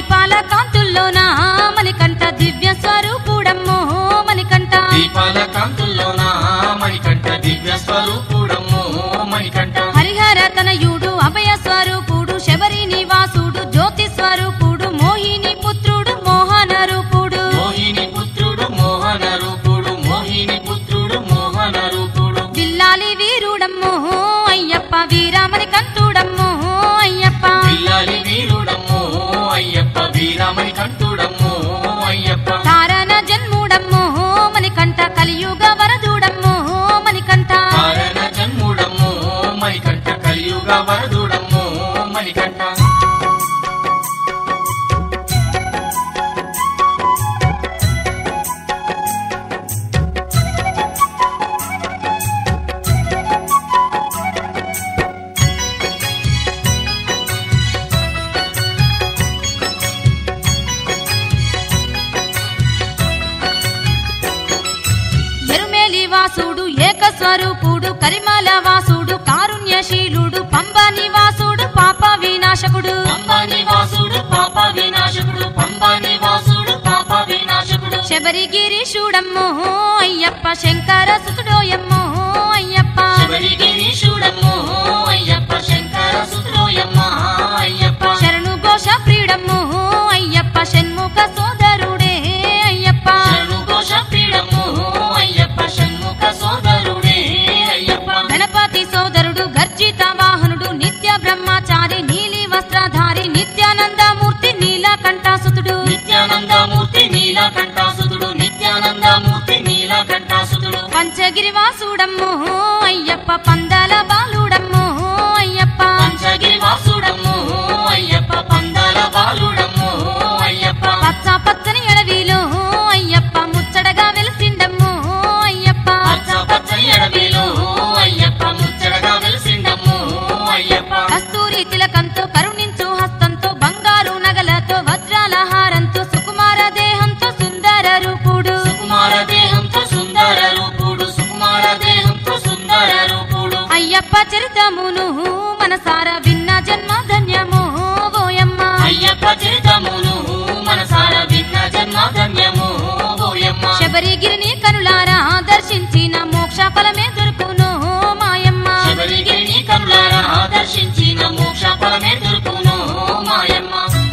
దీపాల కాంతుల్లోనా మణికంఠ దివ్య స్వరూపుడమ్మో మణికంఠ దీపాల కాంతుల్లోన మణికంఠ దివ్య స్వరూపుడమ్మో మణికంఠ హరిహర తనయుడు అభయ స్వరూపుడు శబరి నివాసుడు జ్యోతి స్వరూపుడు మోహిని పుత్రుడు మోహన రూపుడు మోహిని పుత్రుడు మోహన రూపుడు మోహిని పుత్రుడు మోహన రూపుడు బిల్లాలి వీరుడమ్మో అయ్యప్ప వీరామణి కంఠుడమ్మో అయ్యప్ప పిల్లాలి వీరుడమ్మో అయ్యప్ప వీరామణి కంఠుడమ్మో అయ్యప్ప తారణ జన్ముడమ్మో మణికంఠ కలియుగ వరదుడమ్మో మణికంఠ కారణ జన్ముడమ్మో మణికంఠ కలియుగ వరదుడమ్మో మణికంఠ ఎరుమేలి వాసుడు ఏక స్వరూపుడు కరిమల వాసుడు కారుణ్యశీలుడు పంబ నివాసుడు పాప వినాశకుడు పంబా నివాసుడు పాప వినాశకుడు పంబా నివాసుడు పాప వినాశకుడు శబరిగిరీషుడమ్మో అయ్యప్ప శంకర సుతుడోయమ్మో అయ్యప్ప శబరిగిరీశుడమ్మో అయ్యప్ప శంకర సుత్రోయమ్మ అయ్యప్ప శరణు ఘోష ప్రియుడమ్మో అయ్యప్ప షణ్ముఖ సోదరుడే అయ్యప్ప శరణు ఘోష పీడమ్మో అయ్యప్ప షణ్ముఖ సోదరుడే అయ్యప్ప గణపతి సోదరుడు గర్జిత వాహనుడు నిత్య బ్రహ్మచారి నీలి వస్త్రధారి నిత్యానందమూర్తి నీలకంఠాసుతుడు నిత్యానందమూర్తి నీలకంఠాసుతుడు నిత్యానందమూర్తి నీలకంఠాసుతుడు పంచగిరి వాసుడమ్మో అయ్యప్ప పందాల బాలుడమ్మో అయ్యప్ప పంచగిరి వాసుడమ్మో అయ్యప్ప పందాల బాలుడమ్మో అయ్యప్ప పచ్చ పచ్చని అడవిలో అయ్యప్ప ముచ్చటగా వెలిసిండమ్మో అయ్యప్ప పచ్చ పచ్చని అడవిలో అయ్యప్ప ముచ్చటగా వెలిసిండమ్మో అయ్యప్ప కస్తూరి తిలకంతో కరుణించు హస్తంతో బంగారు నగలతో వజ్రాల హారంతో సుకుమార దేహంతో సుందర రూపుడు సుకుమార దేహంతో సుందర రూపుడు సుకుమార దేహంతో సుందర రూపుడు అయ్యప్ప చరితమును మనసార విన్న జన్మ ధన్యమో ఓయమ్మ అయ్యప్ప చరితమును మనసార విన్న జన్మ ధన్యము ఓయమ్మ శబరిగిరిని కనులారా దర్శించిన మోక్ష ఫలమే దొరుకును మాయమ్మ శబరిగిరిని కనులారా దర్శించిన మోక్ష ఫలమే దొరుకును మాయమ్మ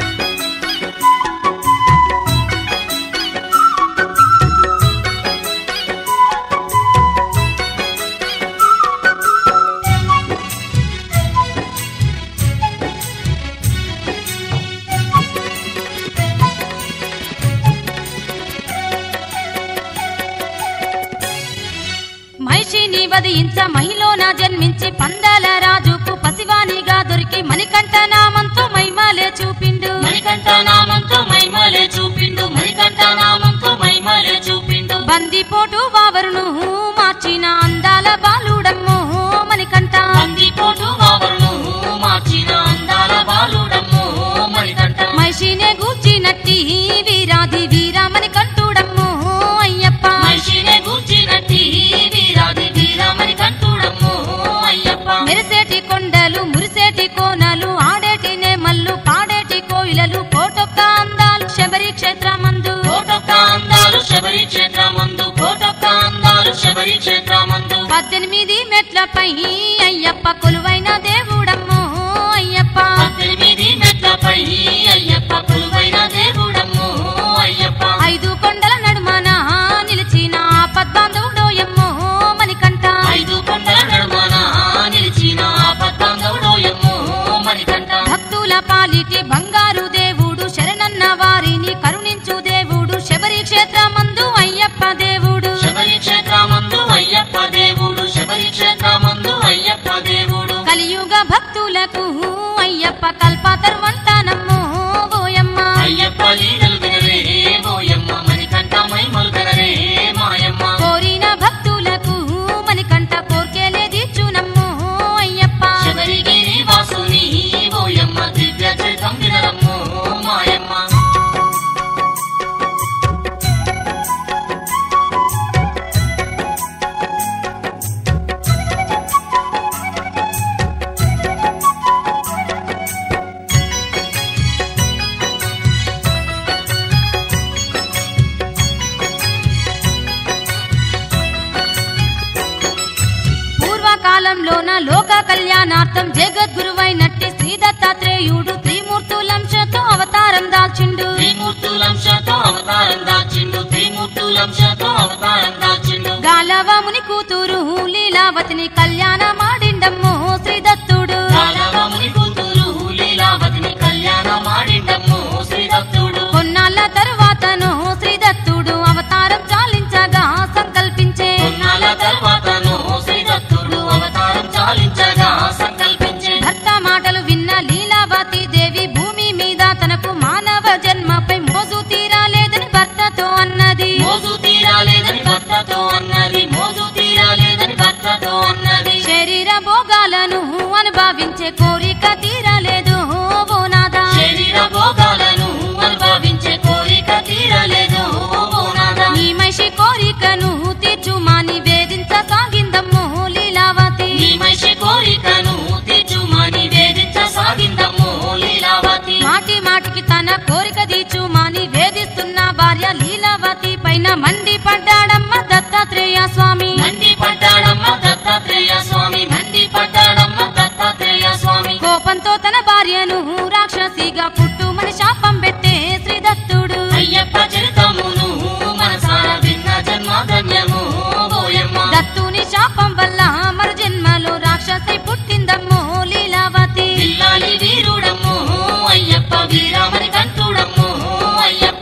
మహిషిని వధించ మహిలోన జన్మించి పందాల రాజుకు పసివానిగా దొరికి మణికంఠ నామంతో మైమాలే చూపిండు మణికంఠ నామంతో మైమలే చూపిండు మణికంఠ నామంతో మైమలే చూపిండు బందిపోటు వావరును మార్చిన అందాల బాలుడమ్మో మణికంఠ బందిపోటు వావరును మార్చిన అందాల బాలుడమ్మో మణికంఠ మహిషినే గూర్చినట్టి వీరాది వీరామణి కంటుడమ్మో అయ్యప్ప మనిషినే గూర్చినట్టి వీరాది వీరమణి కంటుడమ్మో అయ్యప్ప మెరిసేటి కొండలు మురిసేటి కోనలు ఆడేటి నేమల్లు పాడేటి కోయిలలు కోటొక్క అందాలు శబరి క్షేత్రమందు కోటొక్క అందాలు శబరి క్షేత్రమందు కోటొక్క అందాలు శబరి క్షేత్రమందు పద్దెనిమిది మెట్లపై అయ్యప్ప కొలువైన దేవుడమ్మో అయ్యప్ప పద్దెనిమిది మెట్లపై అయ్యప్ప కొలువైన దేవుడమ్మో అయ్యప్ప ఐదు కొండల నడుమన నిలిచిన పద్మాంధవుడోయమ్మో మణికంఠ ఐదు కొండల నడుమన నిలిచిన పద్మాంగవుడోయమ్మో మణికంఠ భక్తుల పాలిటి బంగారు దేవుడు శరణన్న వారిని కరుణించు దేవుడు శబరి క్షేత్రమందు అయ్యప్ప దేవుడు శబరి క్షేత్రమందు అయ్యప్ప దేవుడు శబరి క్షేత్రమందు అయ్యప్ప దేవుడు కలియుగ భక్తులకు అయ్యప్ప కల్పాతరువంతానమ్మో ఓయమ్మ అయ్యప్ప లీలలు వినరే ఓయమ్మ మణికంఠ మైమలు కనరే మాయమ్మ కోరిన భక్తులకు మణికంఠ కోర్కెలే తీర్చునమ్మో అయ్యప్ప శబరిగిరి వాసుని ఓయమ్మ దివ్య చరితం వినరమ్మో మాయమ్మ కళ్యాణార్థం జగద్గురువైనట్టి శ్రీ దత్తాత్రేయుడు త్రిమూర్తులంశతో అవతారం దాల్చిండు త్రిమూర్తులంశతో అవతారం దాచిండు త్రిమూర్తులంశతో అవతారం దాచిండు గాలవముని కూతురు లీలావతిని కళ్యాణమాడిండమ్మో శ్రీ దత్తుడు కాలవముని కూతురు లీలావతిని కళ్యాణమాడిండమ్ము శ్రీదత్తుడు కొన్నాళ్ళ తరువాతను శ్రీ దత్తుడు అవతారం చాలించగా సంకల్పించే కొన్నాళ్ళ తర్వాతను శ్రీదత్తుడు అవతారం చాలించగా సంకల్పించే భర్త మాటలు విన్న లీలావతి దేవి భూమి మీద తనకు మానవ జన్మపై మోజు తీరాలేదని భర్తతో అన్నది మోజు తీరాలేదని భర్తతో అన్నది మోజు తీరాలేదని భర్తతో అన్నది శరీర భోగాలను అనుభవించే కోరిక తీరలేదు ఓ నాదా శరీర భోగాలను అనుభవించే కోరిక తీరలేదు ఓ నాదా. నీ మనిషి కోరికను తీర్చుమాని వేధించ సాగిందమ్మో లీలావతి నీ మనిషి కోరికను తీర్చుమని వేధించసాగిందమ్ము లీలావతి మాటి మాటికి తన కోరిక తీర్చుమాని వేధిస్తున్న భార్య లీలావతి పైన మండి పడ్డాడమ్మ దత్తాత్రేయ స్వామి మండి పడ్డాడమ్మ దత్తాత్రేయ స్వామి మండి పడ్డాడమ్మ దత్తాత్రేయ స్వామి కోపంతో తన భార్యను రాక్షసిగా పుట్టుమని శాపం పెట్టే శ్రీ దత్తుడు అయ్యప్ప చరితమును మనసార విన్న జన్మధన్యము ఓయమ్మ దత్తుని శాపం వల్ల మరు జన్మలో రాక్షసి పుట్టిందమ్మో లీలావతి పిల్లాలి వీరుడమ్ము అయ్యప్ప వీరామని కంటుడమ్ము అయ్యప్ప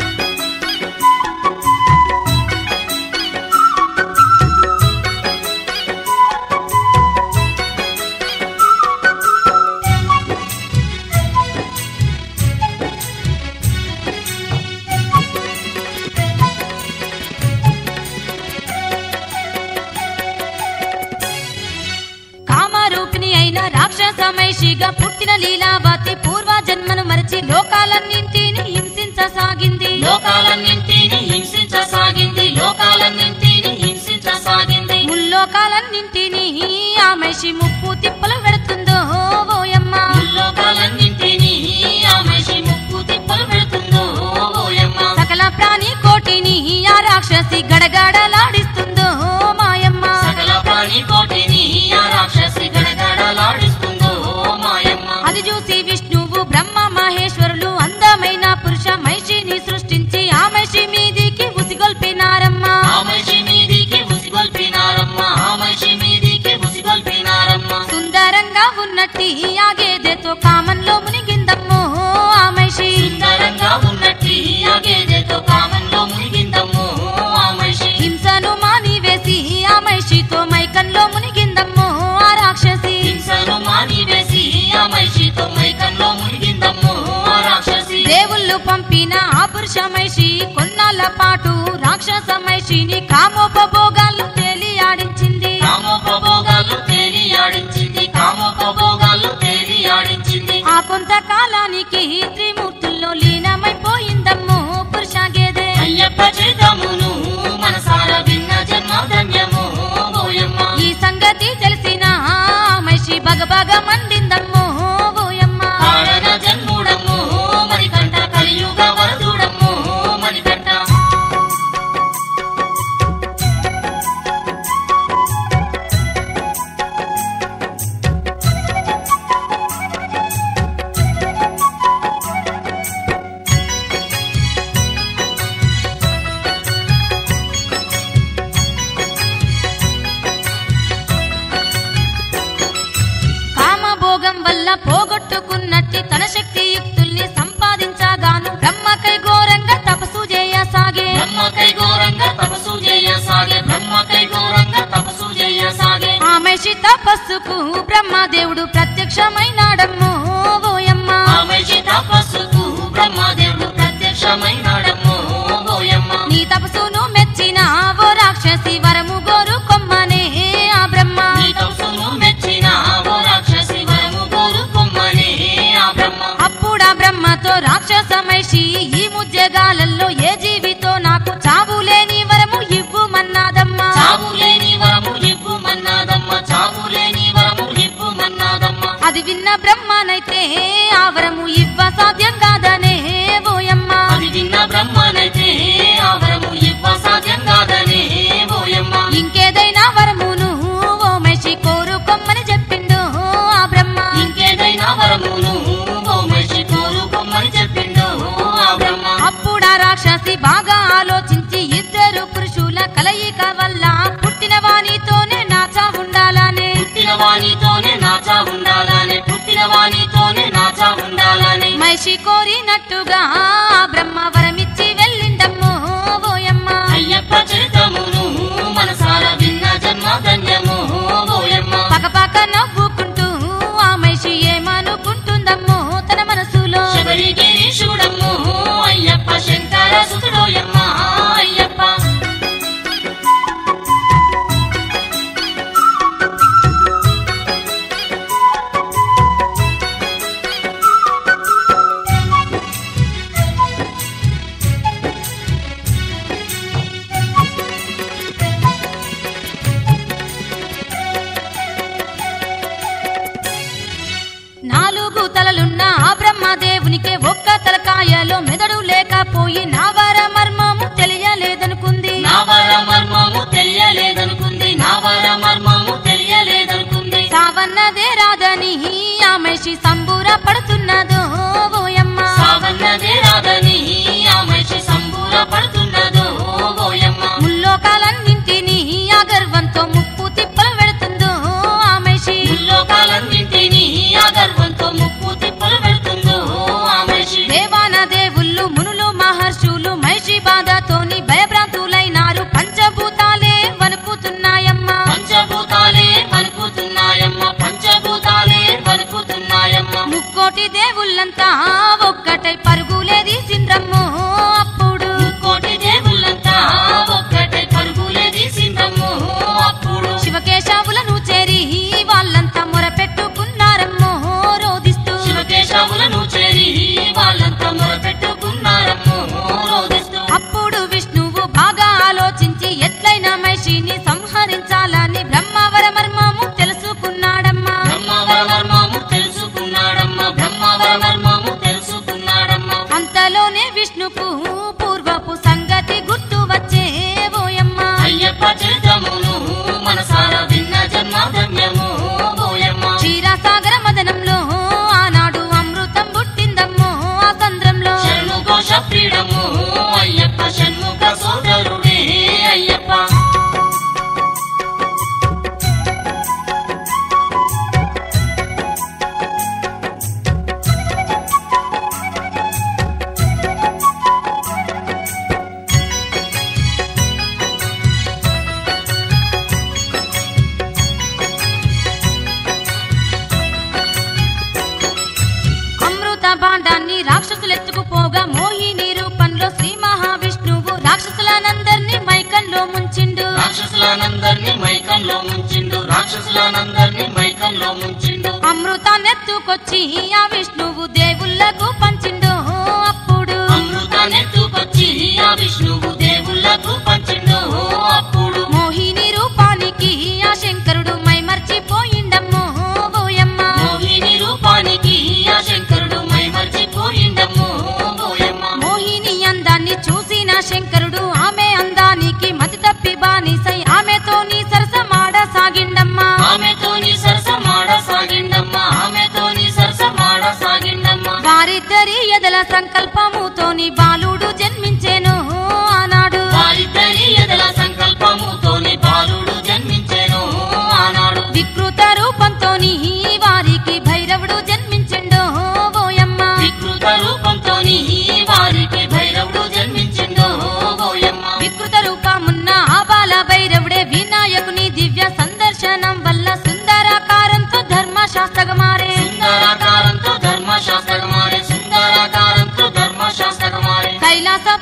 కామరూపిణి అయిన రాక్షసమైషిగా పుట్టిన లీలావతి పూర్వ జన్మను మరచి లోకాలన్నింటిని హింసించసాగింది లోకాలన్నింటిని హింసించసాగింది లోకాలన్నింటిని హింసించసాగింది ముల్లోకాలన్నింటిని ఆమెషి ముప్పు తిప్పలు పెడుతుందో ఓయమ్మ లోకాలన్నింటిని ఆమెషి ముక్కు తిప్పలు పెడుతుందో ఓయమ్మ సకల ప్రాణి కోటిని ఆ రాక్షసి గడగడలాడిస్తుందో మాయమ్మ సకల ప్రాణి కోటిని ఆ రాక్షసి గడగడలాడిస్తుందో మాయమ్మ అది చూసి విష్ణువు బ్రహ్మ మహేశ్వరులు అందమైన పురుష మైషిని సృష్టించి ఆ మైషి మీదికి ఉసిగొల్పినారమ్మ ఆమెషి మీదికి ఉసిగొల్పినారమ్మ ఆమెషి మీదికి ఉసిగొల్పినారమ్మ సుందరంగా ఉన్నట్టి ఆ గేదెతో కామంలో మునిగిందమ్మో ఆ మైషి సుందరంగా ఉన్నట్టి ఆ గేదెతో కామంలో మునిగిందమ్ము ఆమెషి హింసను మాని వేసి ఆ మైషితో మైకంలో మునిగిందమ్మో ఆ రాక్షసి హింసను మాని వేసి ఆ మైషితో మైకంలో మునిగిందమ్ము ఆ రాక్షసి దేవుళ్ళు పంపిన ఆ పురుష మైషి కొన్నాళ్ళ పాటు రాక్షస మైషిని కామోపభోగాలు తేలి ఆడించింది కామోపభోగాలు తేలి ఆడించింది కామోపభోగాలు తేలి ఆడించింది ఆ కొంతకాలానికి త్రిమూర్తుల్లో లీనమైపోయిందమ్మో పురుష గేదె అయ్యప్ప చరితమును మనసార విన్న జన్మధన్యము ఓయమ్మ ఈ సంగతి తెలిసిన ఆ మైషి బగబగ మండిందమ్మో ఓయమ్మ కారణ జన్ముడమ్ము మణికంఠ కలియుగ వరదుడమ్ము మణికంఠ కామభోగం వల్ల పోగొట్టుకున్నట్టి తన శక్తి యుక్తుల్ని సంపాదించగాను బ్రహ్మకై ఘోరంగా తపస్సు చేయసాగే బ్రహ్మకై ఘోరంగా తపస్సు చేయసాగే బ్రహ్మకై ఘోరంగా తపస్సు చేయసాగే ఆమెషి తపస్సుకు బ్రహ్మదేవుడు ప్రత్యక్షమైనాడమ్మో ఓయమ్మ ఆమెషి తపస్సుకు బ్రహ్మదేవుడు ప్రత్యక్షమైనాడమ్ము ఓయమ్మ నీ తపస్సును మెచ్చిన ఓ రాక్షసి వరము గోరు కొమ్మనే ఆ బ్రహ్మ నీ తపస్సును మెచ్చిన ఓ రాక్షసి వరము కోరు కొమ్మనే ఆ బ్రహ్మ అప్పుడా బ్రహ్మతో రాక్షసమైషి ఈ ముజ్జగాలలో ఏ జీవితో నాకు చావు లేని వరము ఇవ్వుమన్నాదమ్మా చావు లేని వరము ఇవ్వు మన్నాదమ్మ చావు లేని వరము ఇవ్వు మన్నాదమ్మ అది విన్న బ్రహ్మనైతే ఆ వరము ఇవ్వ సాధ్యం కాదనే ఓయమ్మ అది విన్న బ్రహ్మనైతే ఆ వరము ఇవ్వ సాధ్యం కాదనే ఓయమ్మ ఇంకేదైనా వరమును ఓ మనిషి కోరుకొమ్మని చెప్పిండు చరితమును ఓ మనిషి కోరుకోమని చెప్పిండు ఆ బ్రహ్మ అప్పుడా రాక్షసి బాగా ఆలోచించి ఇద్దరు పురుషుల కలయిక వల్ల పుట్టిన వానితోనే నాచా ఉండాలనే పుట్టిన వానితోనే నాచా ఉండాలని పుట్టిన వానితోనే నాచా ఉండాలని మనిషి కోరినట్టుగా ఆ బ్రహ్మ వరమిచ్చి వెళ్ళిండమ్మో ఓయమ్మ అయ్యప్ప చరితమును మనసార విన్న జన్మ ధన్యము ఓయమ్మ పకపక నవ్వుకుంటూ ఆ మనిషి ఏమనుకుంటుందమ్మో తన మనసులో శబరిగిరీశుడమ్ము అయ్యప్ప శంకర సుతుడోయమ్మ అయ్యప్ప నాలుగు తలలున్న ఆ బ్రహ్మదేవునికి ఒక్క తలకాయలో మెదడు లేకపోయి నావర మర్మము తెలియలేదనుకుంది నావర మర్మము తెలియలేదనుకుంది నావర మర్మము తెలియలేదనుకుంది సావన్నదే రాదని ఆ మనిషి సంబూర పడుతున్నదో ఓయమ్మ సావన్నదే రాదని ఆ మనిషి సంబూర పడుతున్నదో ఓయమ్మ ముల్లోకాలన్నింటినీ ఆ గర్వంతో ముప్పు తిప్పలు పెడుతుందో ఆ మనిషి ముల్లోకాలన్నింటినీ ఆ గర్వంతో ముప్పు తిప్పలు పెడుతుందో ఆ మనిషి దేవాన దేవుళ్ళు మునులు మహర్షులు మనిషి బాధతోని భయభ్రాంతులైనారు పంచభూతాలే వణుకుతున్నాయమ్మా పంచభూతాలే పలుకుతున్నాయమ్మ పంచభూతాలే పలుకుతున్నాయమ్మ ముక్కోటి దేవుళ్ళంతా ఒక్కటై పరుగులేది సింద్రమ్మో అప్పుడు కోటి దేవుళ్ళంతా ఒక్కటై పరుగులే తీసిందమ్ము అప్పుడు శివకేశవులను చేరి వాళ్ళంతా మొరపెట్టుకున్నారమ్మో రోదిస్తూ శివకేశవులను చేరి వాళ్ళంతా మొరపెట్టుకున్నారమ్ము రోదిస్తూ అప్పుడు విష్ణువు బాగా ఆలోచించి ఎట్లయిన మహిషిని సంహరించాలని బ్రహ్మవర మర్మము తెలుసుకున్నాడమ్మా బ్రహ్మవర మర్మము తెలుసుకున్నాడమ్మ బ్రహ్మవర మర్మము తెలుసుకున్నాడమ్మ అంతలోనే విష్ణుకు పూర్వపు సంగతి గుర్తు వచ్చే ఓయమ్మా అయ్యప్ప చరితమును మనసార విన్న జన్మ ధన్యము ఓయమ్మ క్షీరసాగర మదనంలో ఆనాడు అమృతం పుట్టిందమ్మో ఆ సంద్రంలో శరణు ఘోష ప్రీడము అయ్యప్ప షణ్ముఖ సోదరుడే అయ్యప్ప అమృత భాండాన్ని రాక్షసులు ఎత్తుకుపోగా మోహిని రూపంలో శ్రీ మహావిష్ణువు రాక్షసులనందరినీ మైకంలో ముంచిండు రాక్షసులనందరినీ మైకంలో ముంచిండు రాక్షసులనందరినీ మైకంలో ముంచిండు అమృతాన్ని ఎత్తుకొచ్చి ఆ విష్ణువు దేవుళ్ళకు పంచిండు అప్పుడు అమృతాన్నెత్తుకొచ్చి ఆ విష్ణువు దేవుళ్ళకు పంచిండు అప్పుడు మోహిని రూపానికి ఆ శంకరుడు మైమర్చిపోయిండమ్మో ఓయమ్మ మోహిని రూపానికి ఆ శంకరుడు మైమర్చిపోయిండమ్ము ఓయమ్మ మోహిని అందాన్ని చూసిన శంకరుడు ఆమె అందానికి మతి తప్పి బానిసై ఆమెతోని సరసమాడ సాగిండమ్మా ఆమెతోని సరసమాడ సాగిండమ్మ ఆమెతోని సరసమాడ సాగిండమ్మ వారిద్దరి ఎదల సంకల్పముతోని బాలుడు జన్మించెను ఆనాడు వారిద్దరి ఎదల సంకల్పముతోని బాలుడు జన్మించెను ఆనాడు వికృత రూపంతోని వారికి భైరవుడు జన్మించెండు ఓయమ్మ వికృత రూపంతోని వారికి భైరవుడు జన్మించిండు ఓయమ్మ వికృత రూపమున్న ఆ బాల భైరవుడే వినాయకుని దివ్య సందర్శనం వల్ల సుందరాకారంతో ధర్మశాస్త్రగమారే సుందరాకారంతో ధర్మశాస్త్రమారే సుందరాకారంతో ధర్మశాస్త్రమారే కైలాస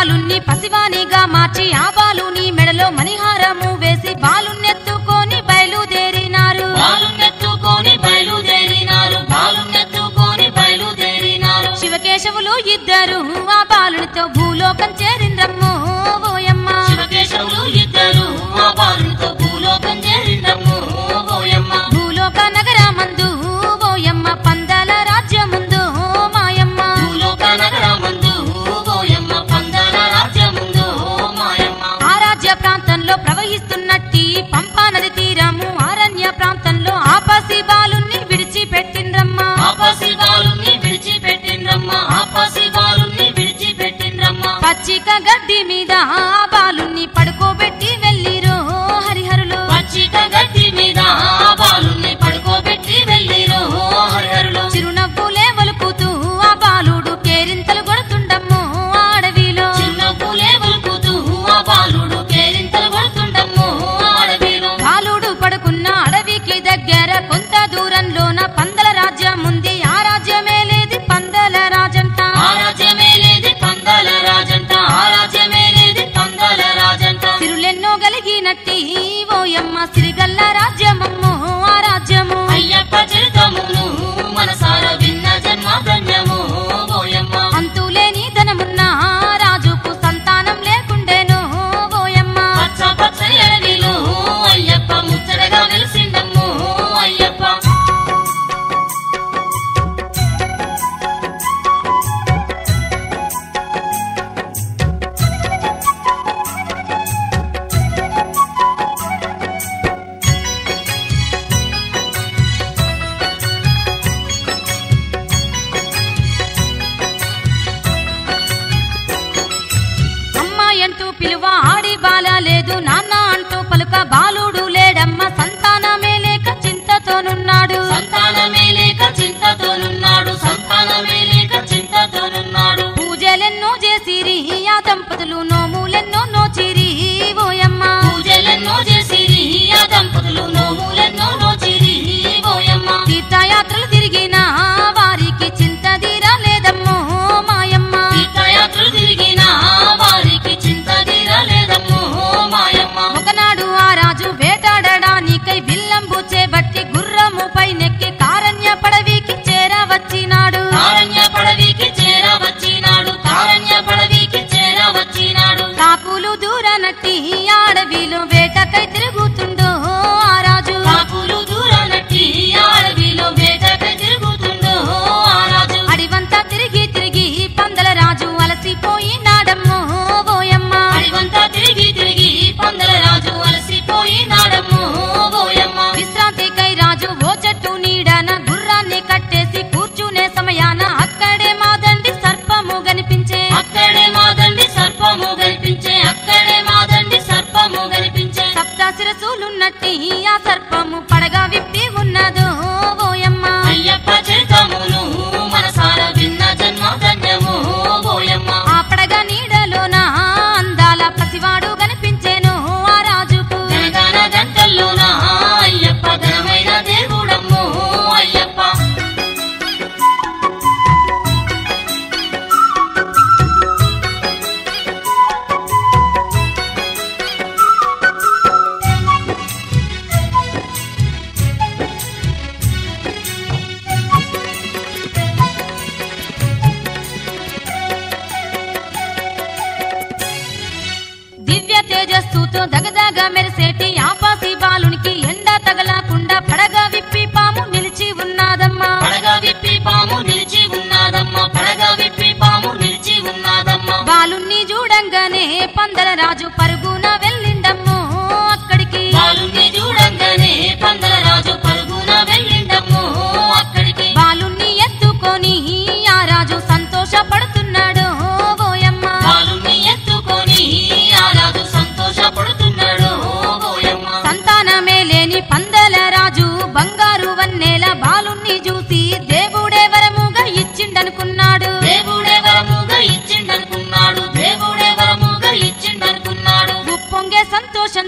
బాలుణ్ణి పసివానిగా మార్చి ఆ బాలుని మెడలో మణిహారము వేసి బాలుణ్ణెత్తుకొని బయలుదేరినారు బాలునెత్తుకొని బయలుదేరినారు బాలునెత్తుకొని బయలుదేరినారు శివకేశవులు ఇద్దరు ఆ బాలునితో భూలోకం చేరిండ్రమ్మో ఓయమ్మ శివకేశవులు ఇద్దరు ఆ బాలునితో భూలోకం చేరిందమ్ము ఓయమ్మ భూలోక నగరమందు ఓయమ్మ పందల రాజ్యముందు మాయమ్మ భూలోక నగరమందు ఓయమ్మ పందల రాజ్యముందు మాయమ్మ ఆ రాజ్య ప్రాంతంలో ప్రవహిస్తున్నట్టి పంపా నది తీరము అరణ్య ప్రాంతంలో ఆపసి బాలుని విడిచిపెట్టిండ్రమ్మా ఆపసి బాలుని విడిచిపెట్టిండ్రమ్మ ఆపసి బాలుని విడిచిపెట్టిండ్రమ్మ పచ్చిక గడ్డి మీద ఆ బాలుని పడుకోబెట్టి వెళ్ళిరో హరిహరులు పచ్చిక గడ్డి మీద ఆ బాలుని పడుకోబెట్టి వెళ్ళిరు హరిహరులు చిరునవ్వులే వలుపుతూ ఆ బాలుడు కేరింతలు కొడుతుండమ్మో ఆ అడవిలో చిన్న పూలే వలుకుతూ ఆ బాలుడు కేరింతలు కొడుతుండమ్ము అడవిలో బాలుడు పడుకున్న అడవికి దగ్గర కొంత దూరంలోన పందల రాజ్యం ఉంది ఆ రాజ్యమే లేది పందల రాజంట ఆ రాజ్యమే లేది పందల రాజంట ఆ రాజ్యమే లేది పందల రాజంట సిరులెన్నో కలిగినట్టి ఓయమ్మ సిరిగల్ల రాజ్యమమ్మో ఆ రాజ్యము అయ్యప్ప చరితమును మనసార విన్న జన్మ ధన్యము ఓయమ్మ అంతులేని ధనమున్న ఆ రాజుకు సంతానం లేకుండేనో ఓయమ్మ పచ్చ పచ్చని అడవిలో అయ్యప్ప ముచ్చటగా వెలిసిందమ్ము అయ్యప్ప అమ్మాయంటూ పిలువ ఆడి బాల లేదు నాన్న అంటూ పలుక బాలుడు లేడమ్మ సంతానమే లేక చింతతోనున్నాడు సంతానమే లేక చింతతోనున్నాడు సంతానమే లేక చింతతోనున్నాడు పూజలెన్నో చేసిరి ఆ దంపతులు నోములెన్నో నోచిరి ఓయమ్మ పూజలెన్నో చేసిరి ఆ దంపతులు నోములెన్నో నోచిరి ఓయమ్మ తీర్థయాత్రలు తిరిగిన వారికి చింత తీరలేదమ్మో మాయమ్మ తీర్థయాత్రలు తిరిగిన వారికి చింత తీరలేదమ్ము మాయమ్మ ఒకనాడు ఆ రాజు వేటాడడానికై విల్లంబు చేబట్టి గుర్రము పైనెక్కి కారణ్య పడవికి చేరవచ్చినాడు కారణ్య పడవికి చేరవచ్చినాడు కారణ్య పడవికి చేరవచ్చినాడు కాకులు దూరనట్టి అడవిలో వేటకై తిరుగుతుండో ఆ రాజు కాకులు దూరనట్టి అడవిలో వేటకై తిరుగుతుందో ఆ రాజు అడివంతా తిరిగి తిరిగి పందల రాజు అలసిపోయినాడమ్మో ఓయమ్మ అడివంతా తిరిగి తిరిగి పందల రాజు అలసిపోయినాడమ్ము ఓయమ్మ విశ్రాంతికై రాజు ఓ చెట్టు నీడన గుర్రాన్ని కట్టేసి కూర్చునే సమయాన అక్కడే మాదండి సర్పము కనిపించే అక్కడే మాదండి సర్పము కనిపించే అక్కడే మాదండి సర్పము కనిపించే సప్త శిరసులున్నట్టి ఆ సర్పము పడగా విప్పి ఉన్నదో ఓయమ్మ అయ్యప్ప చరితమును మనసార విన్న జన్మ ధన్యము ఓయమ్మ ఆ పడగ నీడలోన అందాల పసివాడు కనిపించేను ఆ రాజుకు గనగన గంటల్లోన అయ్యప్ప ఘనమైన దేవుడమ్ము అయ్యప్ప దివ్య తేజస్సుతో దగదగ మెరిసేటి ఆపాసి బాలునికి ఎండ తగలకుండా పడగ విప్పి పాము నిలిచి ఉన్నదమ్మా పడగ విప్పి పాము నిలిచి ఉన్నదమ్మ పడగ విప్పి పాము నిలిచి ఉన్నదమ్మ బాలుణ్ణి చూడంగానే పందల రాజు పరుగున వెళ్ళిండమ్మో అక్కడికి బాలుని చూడంగానే పందల రాజు పరుగున వెళ్ళిండమ్ము అక్కడికి బాలుణ్ణి ఎత్తుకొని ఆ రాజు సంతోషపడుతున్నాడు ఓయమ్మ బాలుని ఎత్తుకొని ఆ రాజు సంతోషపడుతున్నాడు ఓయమ్మ సంతానమే లేని పందల రాజు బంగారు వన్నెల బాలుణ్ణి చూసి దేవుడే వరముగా ఇచ్చిండనుకున్నాడు దేవుడే వరముగా ఇచ్చిండనుకున్నాడు దేవుడే వరముగా ఇచ్చిండనుకున్నాడు ఉప్పొంగే సంతోషం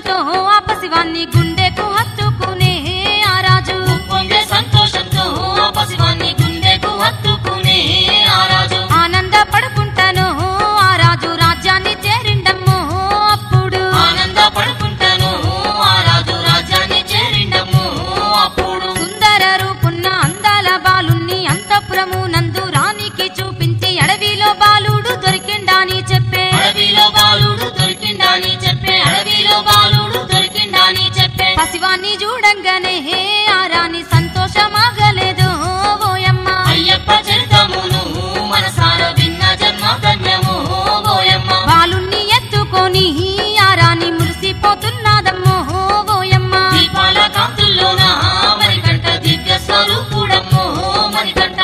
వినంగనే ఆ రాణి సంతోషమాగలేదు ఓయమ్మ అయ్యప్ప చరితమును మనసార విన్న జన్మ ధన్యము ఓయమ్మ బాలుణ్ణి ఎత్తుకొని ఆ రాణి మురిసిపోతున్నదమ్మో ఓయమ్మ దీపాల కాంతుల్లోన మణికంఠ దివ్య స్వరూపుడమ్మో మణికంఠ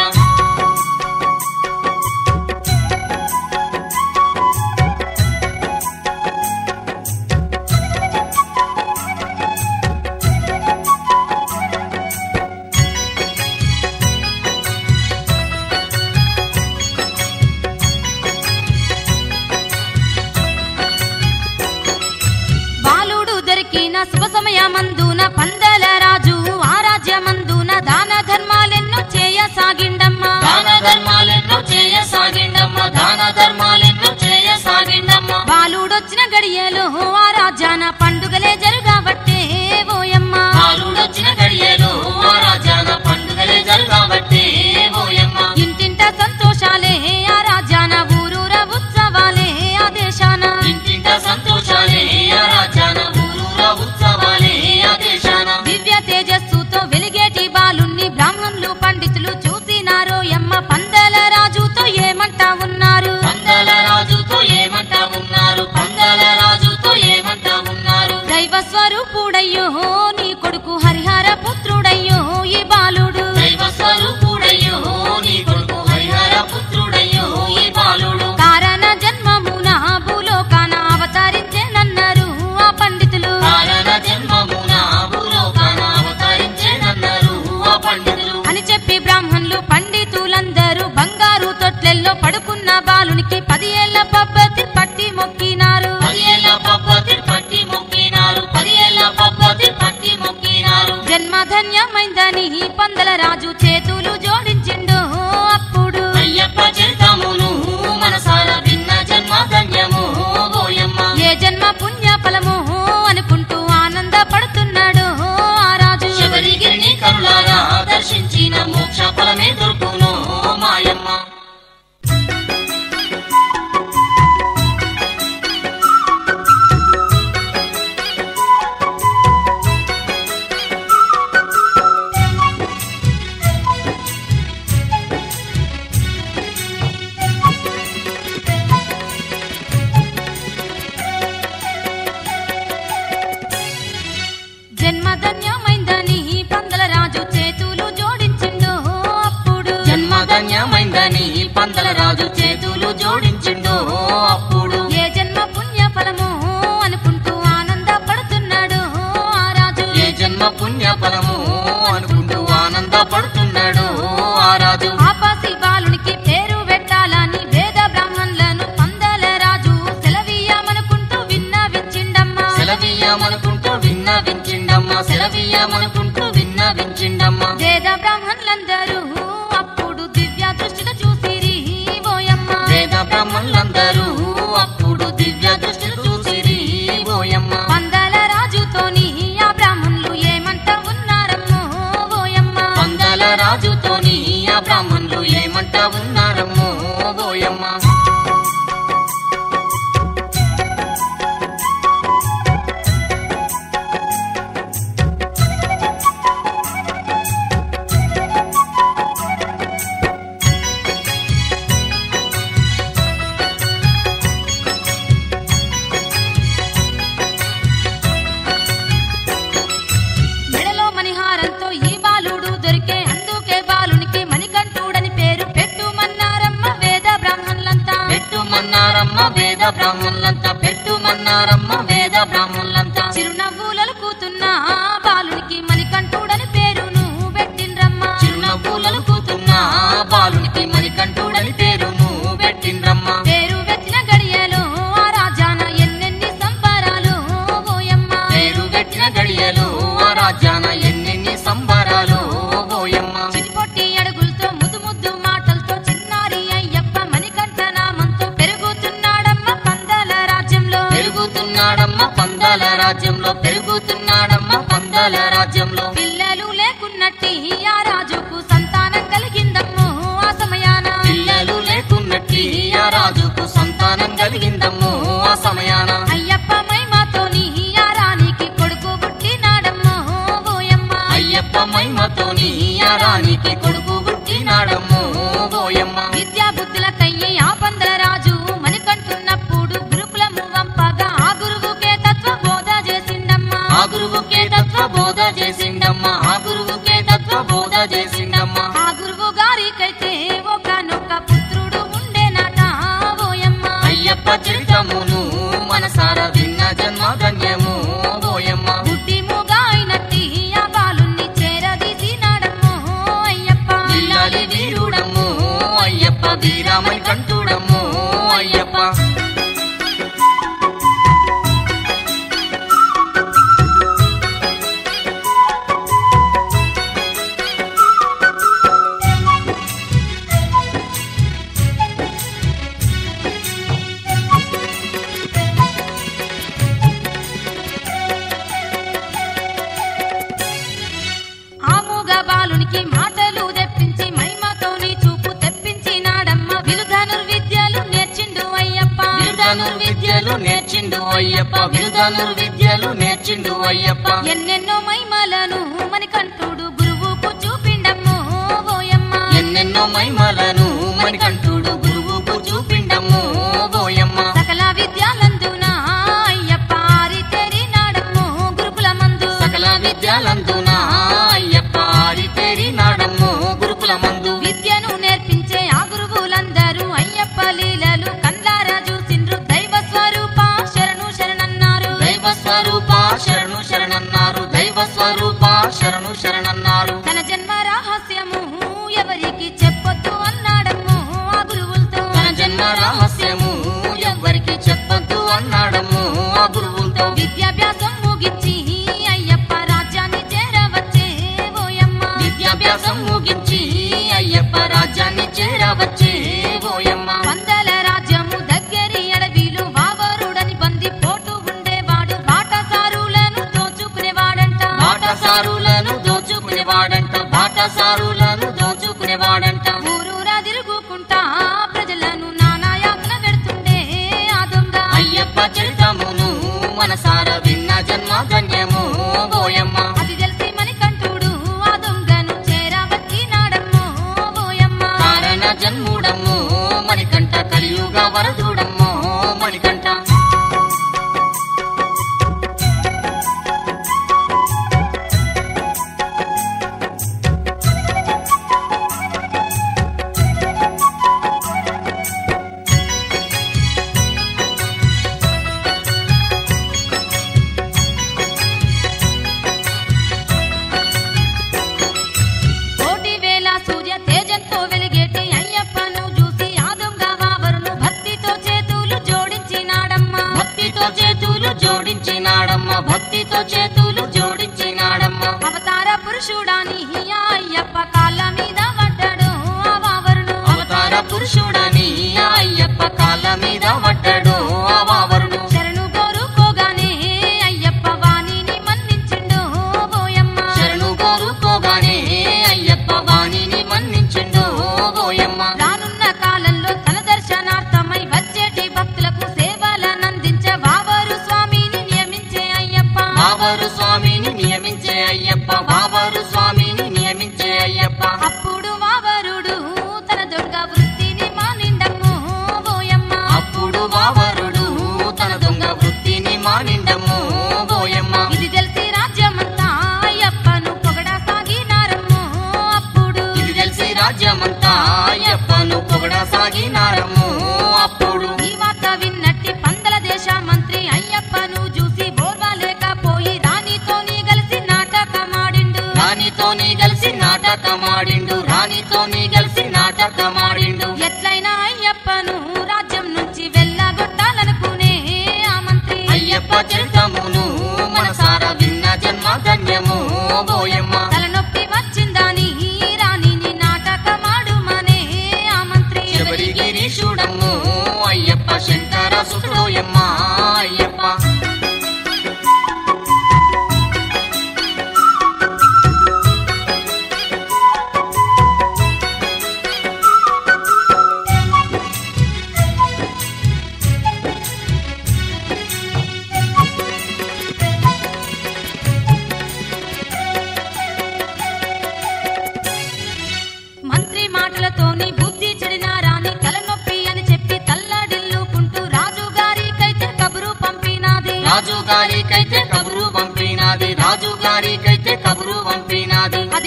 బాలుడు దొరికిన శుభ సమయమందున పందల రాజు ఆ రాజ్యమందున దాన ధర్మాలెన్నో చేయసాగిండమ్మా దాన ధర్మాలెన్నో చేయసాగిండమ్మ దాన ధర్మాలెన్నో చేయసాగిండమ్మ బాలుడొచ్చిన గడియలో ఆ రాజ్యాన పండుగలే జరుగాబట్టే ఓయమ్మ బాలుడొచ్చిన గడియలో ఆ రాజ్యాల పండుగలే జరగబట్టే ఓయమ్మ ఇంటింట సంతోషాలే ఆ రాజ్యాన ఊరూర ఉత్సవాలే ఆ దేశాన ఇంటింట సంతోషాలే ఆ రాజ్యాన ఊరూర ఉత్సవాలే ఆ దేశాన దివ్య తేజస్సుతో వెలిగేటి బాలుణ్ణి బ్రాహ్మణులు పండితులు చూసినారో యమ్మ పందల రాజుతో ఏమంటా ఉన్నారు పందల రాజుతో ఏమంటా ఉన్నారు పందల రాజుతో ఏమంటా ఉన్నారు దైవ స్వరూపుడయ్యో నీ కొడుకు హరిహర పుత్రుడయ్యో ఈ బాలుడు దైవ స్వరూపుడయ్యో నీ కొడుకు హరిహర పుత్రుడయ్యో ఈ బాలుడు కారణ జన్మమున భూలోకాన అవతరించేనన్నారు ఆ పండితులు కారణ జన్మమున భూలోకాన అవతరించేనన్నారు ఆ పండితులు అని చెప్పి బ్రాహ్మణులు పండితులందరూ బంగారు తొట్లెల్లో పడుకున్న బాలునికి పది ఏళ్ల పబ్బతి పట్టి మొక్కినారు పది ఏళ్ళ పబ్బతి పట్టి మొక్కినారు పది ఏళ్ళ పబ్బతి పట్టి మొక్కినారు జన్మధన్యమైందని పందల రాజు చేతులు జోడించిండు అప్పుడు అయ్యప్ప చరితమును మనసార విన్న జన్మ ధన్యము ఓయమ్మ ఏ జన్మ పుణ్య ఫలము అనుకుంటూ ఆనందపడుతున్నాడు ఆ రాజు శబరిగిరిని కరులారా దర్శించిన మోక్ష ఫలమే దొరుకును మాయమ్మ జన్మధన్యమైందని పందల రాజు చేతులు జోడించిండు అప్పుడు జన్మధన్యమైందని పందల రాజు చేతులు జోడించిండు అప్పుడు ఏ జన్మ పుణ్య ఫలము అనుకుంటూ ఆనందపడుతున్నాడు ఆ రాజు ఏ జన్మ పుణ్య ఫలము అనుకుంటూ ఆనందపడుతున్నాడు ఆ రాజు ఆపాసి బాలునికి పేరు పెట్టాలని వేద బ్రాహ్మణులను పందల రాజు సెలవీయమనుకుంటూ విన్నవించిండమ్మా సెలవీయమనుకుంటూ విన్నవించిండమ్మ సెలవీయమనుకుంటూ విన్నవించిండమ్మ వేద బ్రాహ్మణులందరూ అప్పుడు దివ్య దృష్టితో చూసిరి ఓయమ్మ వేద బ్రాహ్మణులందరూ అప్పుడు దివ్య దృష్టిని చూసిరి ఓయమ్మ పందల రాజుతోని ఆ బ్రాహ్మణులు ఏమంట ఉన్నారమ్మో ఓయమ్మ పందల రాజుతోని ఆ బ్రాహ్మణులు ఏమంట ఉన్నారమ్మో ఓయమ్మ మెడలో మణిహారంతో ఈ బాలుడు దొరికే అందుకే బాలునికి మణికంఠుడని పేరు పెట్టుమన్నారమ్మ వేద బ్రాహ్మణులంతా పెట్టుమన్నారమ్మ వేద బ్రాహ్మణులంతా పెట్టుమన్నారమ్మ వేద బ్రాహ్మణులంతా చిరునవ్వులలు కూతున్న ఆ బాలునికి మణికంఠుడని పేరును పెట్టిండ్రమ్మ చిరునవ్వులను కూతున్న ఆ బాలునికి మణికంఠుడని పేరును పెట్టిండ్రమ్మ పేరు పెట్టిన గడియలో ఆ రాజాన ఎన్నెన్ని సంబరాలు ఓయమ్మ పేరు పెట్టిన గడియలు ఆ రాజ్యాన ఎన్నెన్ని సంబరాలు ఓయమ్మ చిటిపొట్టి అడుగులతో ముద్దు ముద్దు మాటలతో చిన్నారి అయ్యప్ప మణికంఠ నామంతో పెరుగుతున్నాడమ్మ పందల రాజ్యంలో పెరుగుతున్నాడమ్మ పందాల రాజ్యంలో పెరుగుతున్నాడమ్మ పందాల రాజ్యంలో పిల్లలు లేకున్నట్టి ఆ రాజుకు సంతానం కలిగిందమ్మో ఆ సమయాన పిల్లలు లేకున్నట్టి ఆ రాజుకు సంతానం కలిగిందమ్మో ఆ సమయాన అయ్యప్ప మైమాతోని ఆ రాణికి కొడుకు పుట్టినాడమ్మో ఓయమ్మ వానికి కొడుకు పుట్టినాడమ్మో ఓయమ్మ విద్యా బుద్ధులకయ్యి ఆ పందల రాజు మణికంటున్నప్పుడు గురుకులము వంపగా ఆ గురువుకే తత్వ బోధ చేసిండమ్మా ఆ గురువుకే తత్వ బోధ చేసిండమ్మా ఆ గురువుకే తత్వ బోధ చేసిండమ్మా ఆ గురువు గారికైతే ఒకనొక పుత్రుడు ఉండేనట ఓయమ్మ అయ్యప్ప చరితమును మనసార విన్న జన్మ ధన్యము ఓయమ్మ బుద్ధి మూగాయినట్టి ఆ బాలుణ్ణి చేరదీసినాడమ్మో అయ్యప్ప ఇల్లాలి వీరుడమ్ము అయ్యప్ప వీరామణి కంటుడమ్ము అయ్యప్ప ఆ మూగ బాలునికి మాటలు తెప్పించి మహిమతోని చూపు తెప్పించినాడమ్మ విలుధనుర్విద్యలు నేర్చిండు అయ్యప్ప బిరుదనుర్ విద్యలు నేర్చిండు అయ్యప్ప బిరుదనుర్ విద్యలు నేర్చిండు అయ్యప్ప ఎన్నెన్నో మహిమలను మణికంఠుడు గురువుకు చూపిండమ్మో ఓయమ్మ ఎన్నెన్నో మైమలను మణికంఠుడు గురువుకు చూపిండమ్ము ఓయమ్మ సకల విద్యాలందున అయ్యప్ప ఆరితేరినాడమ్మో గురుకులమందు సకల విద్యాలందున అయ్యప్ప ఆరితేరి నాడమ్ము గురుకుల మందు విద్యను నేర్పించే ఆ గురువులందరూ అయ్యప్ప లీలలు కందారా చూసిండ్రు దైవ స్వరూప శరణు శరణన్నారు దైవ స్వరూప శరణు శరణన్నారు దైవ స్వరూప శరణు శరణన్నారు తన జన్మ రహస్యము ఎవరికి చెప్పొద్దు అన్నాడమ్మో ఆ గురువులతో తన జన్మ రహస్యము ఎవ్వరికి చెప్పొద్దు అన్నాడమ్ము ఆ గురువులతో విద్యాభ్యాసం ముగించి అయ్యప్ప రాజ్యాన్ని చేరవచ్చే ఓయమ్మ విద్యాభ్యాసం ముగించి అయ్యప్ప రాజ్యాన్ని చేరవచ్చే ఓయమ్మ వందల రాజ్యము దగ్గరి అడవిలు వావరుడని బంది పోటు ఉండేవాడు బాటసారులను దోచుకునేవాడంట బాటసారులను దోచుకునేవాడంట బాటసారులను దోచుకునేవాడంట ఊరూరా తిరుగుకుంటా ప్రజలను నానాయాతన పెడుతుండే ఆ దొంగ అయ్యప్ప చరితమును మనసార విన్న జన్మ ధన్యము ఓయమ్మ అది తెలిసి మణికంఠుడు ఆ దొంగను చేరవచ్చినాడమ్మో ఓయమ్మ కారణ జన్ముడమ్ము మణికంఠ కలియుగ వరదుడమ్ము మణికంఠ కోటి వేల సూర్య తేజంతో వెలిగేటి అయ్యప్పను చూసి ఆ దొంగ వావరును భక్తితో చేతులు జోడించినాడమ్మా భక్తితో చేతులు జోడించినాడమ్మ భక్తితో చేతులు జోడించినాడమ్మ అవతార పురుషుడాని ఆ అయ్యప్ప కాళ్ళ మీద పడ్డాడు ఆ వావరును అవతార పురుషుడని ఆ అయ్యప్ప కాళ్ళ మీద పడ్డాడు ఆ వావరుడు శరణు కోరుకోగానే అయ్యప్ప వాణిని మన్నించిండు ఓయమ్మ శరణు కోరుకోగానే అయ్యప్ప వాణిని మన్నించిండు ఓయమ్మ రానున్న కాలంలో తన దర్శనార్థమై వచ్చేటి భక్తులకు సేవలనందించే వావరు స్వామిని నియమించే అయ్యప్ప బాబరు స్వామిని నియమించే అయ్యప్ప బాబరు స్వామిని నియమించే అయ్యప్ప అప్పుడు వావరుడు తన దొంగ వృత్తిని మానిండమ్ము ఓయమ్మ అప్పుడు బాబరుడు తన దొంగ వృత్తిని మానిండము ఓయమ్మ ఇది తెలిసి రాజ్యమంతా అయ్యప్పను పొగడా సాగినారమ్ము అప్పుడు ఇది తెలిసి రాజ్యమంతా అయ్యప్పను పొగడసాగినారము అప్పుడు ఈ వార్త విన్నట్టి పందల దేశ మంత్రి అయ్యప్పను చూసి బోర్వాలేకపోయి రాణితోని కలిసి నాటకమాడిండు రాణితోని కలిసి నాటకమాడిండు రాణితోని కలిసి నాటకమాడిండు ఎట్లయినా అయ్యప్పను రాజ్యం నుంచి వెళ్ళగొట్టాలనుకునే ఆ మంత్రి అయ్యప్ప చరితమును మనసార విన్న జన్మ ధన్యము ఓయమ్మ తలనొప్పి వచ్చిందని రాణిని నాటకమాడుమనే ఆ మంత్రి శబరిగిరీశుడమ్ము అయ్యప్ప శంకర సుతుడోయమ్మ అయ్యప్ప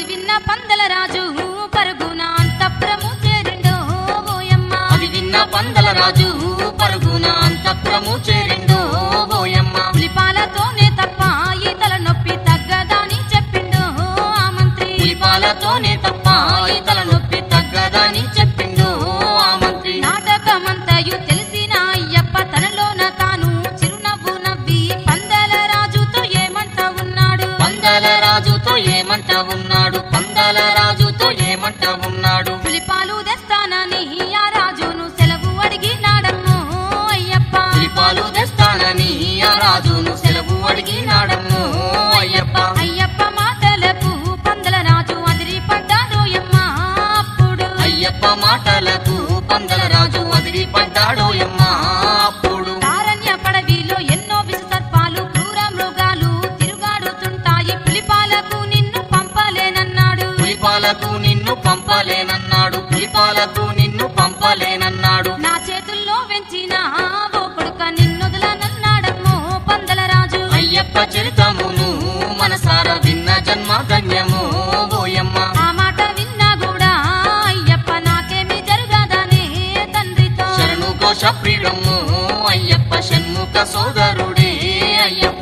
అది విన్న పందల రాజు పరుగున అంతఃపురము చేరిండో ఓయమ్మ అది విన్న పందల రాజు పరుగున అంతఃపురము చేరిండో ఓయమ్మ పులిపాలతోనే తప్ప ఈ తల నొప్పి తగ్గదని చెప్పిండో ఆ మంత్రి పులిపాలతోనే తప్ప ఈ తల నొప్పి తగ్గదని చెప్పిండు ఆ మంత్రి నాటకమంతయు తెలిసిన అయ్యప్ప తనలోన తాను చిరునవ్వు నవ్వి పందల రాజుతో ఏమంట ఉన్నాడు పందల రాజుతో ఏమంట ఉన్నాడు పందల రాజుతో ఏమంట ఉన్నాడు పులిపాలు తెస్తానని ఆ రాజును సెలవు అడిగినాడమ్మో అయ్యప్ప పులిపాలు తెస్తానని ఆ రాజును సెలవు అడిగినాడమ్ము అయ్యప్ప అయ్యప్ప మాటలకు పందల రాజు అదిరి పడ్డాడోయమ్మ అప్పుడు అయ్యప్ప మాటలకు పందల రాజు వదిలి పడ్డాడోయమ్మ అప్పుడు కారణ్య పడవిలో ఎన్నో విష సర్పాలు క్రూర మృగాలు తిరుగాడుతుంటాయి పులిపాలకు నిన్ను పంపలేనన్నాడు పులిపాలకు నిన్ను పంపలేనన్నాడు పులిపాలకు నిన్ను పంపలేనన్నాడు నా చేతుల్లో వెంచిన ఓ కొడుక నిన్నొదలనన్నాడమ్మో పందల రాజు అయ్యప్ప చరితమును మనసార విన్న జన్మ ధన్యము ఓయమ్మ ఆ మాట విన్నా కూడా అయ్యప్ప నాకేమీ జరగదనే తండ్రితో శరణు ఘోష ప్రియుడము అయ్యప్ప షణ్ముఖ సోదరుడే అయ్యప్ప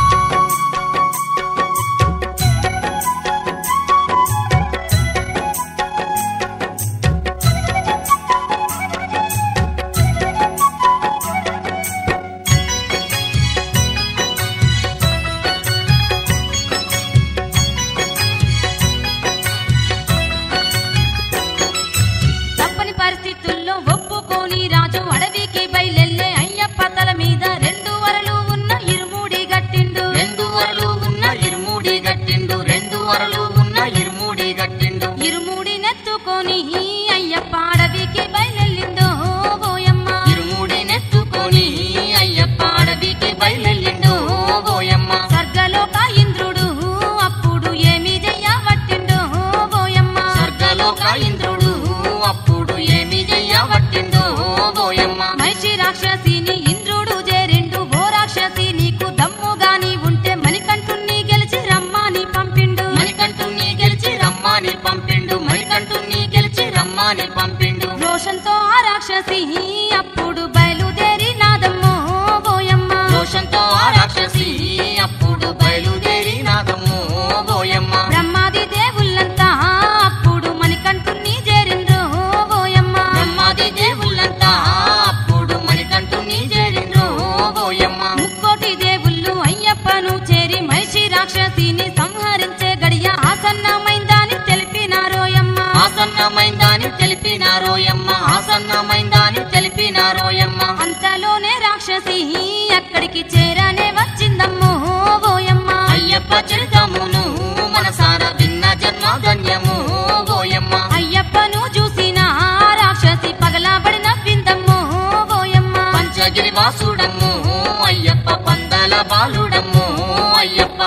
తప్పని పరిస్థితుల్లో ఒప్పుకోని రాజు అడవికి బయలెళ్ళే అయ్యప్ప తల మీద రెండు వరలు ఉన్న ఇరుముడి గట్టిండు రెండు వరలు ఉన్న ఇరుముడి గట్టిండు రెండు వరలు ఉన్న ఇరుముడి గట్టిండు ఇరుముడి నెత్తుకొని అయ్యప్ప అడవికి బయలెళ్ళిందో ఓయమ్మ ఇరుముడి నెత్తుకొని అయ్యప్ప అడవికి బయలుదేరిండు ఓయమ్మ స్వర్గలోక ఇంద్రుడు అప్పుడు ఏమి చెయ్యబట్టిండో ఓయమ్మ స్వర్గలోక ఇంద్రుడు అప్పుడు ఏమి చెయ్యబట్టిండు ఓయమ్మ మనిషి రాక్షసిని ఇంద్రుడు చేరిండు ఓ రాక్షసి నీకు దమ్ముగాని ఉంటే మణికంఠుణ్ణి గెలిచి రమ్మని పంపిండు మణికంఠుని గెలిచి రమ్మని పంపిండు మణికంఠుని గెలిచి రమ్మని పంపిండు రోషంతో ఆ రాక్షసి అప్పుడు బయలుదేరి నాదమ్మో ఓయమ్మ దోషంతో ఆ రాక్షసి అప్పుడు బయలుదేరి నాదమ్ము ఓయమ్మ బ్రహ్మాది దేవుళ్ళంతా అప్పుడు మణికంఠుణ్ణి చేరిండ్రు ఓయమ్మ బ్రహ్మాది దేవుళ్ళంతా అప్పుడు మణికంఠుని చేరిండ్రు ఓయమ్మ ముక్కోటి దేవుళ్ళు అయ్యప్పను చేరి మహిషి రాక్షసిని సంహరించే గడియ ఆసన్నమైందని తెలిపినారోయమ్మ ఆసన్నమైందని తెలిపినారోయమ్మ ఆసన్నమైందని తెలిపినారోయమ్మ అంతలోనే రాక్షసి అక్కడికి చేరనే వచ్చిందమ్మో ఓయమ్మ అయ్యప్ప చరితమును మనసార విన్న జన్మ ధన్యము ఓయమ్మ అయ్యప్పను చూసిన ఆ రాక్షసి పగలబడి నవ్విందమ్మో ఓయమ్మ పంచగిరి వాసుడమ్ము అయ్యప్ప పందల బాలుడమ్ము అయ్యప్ప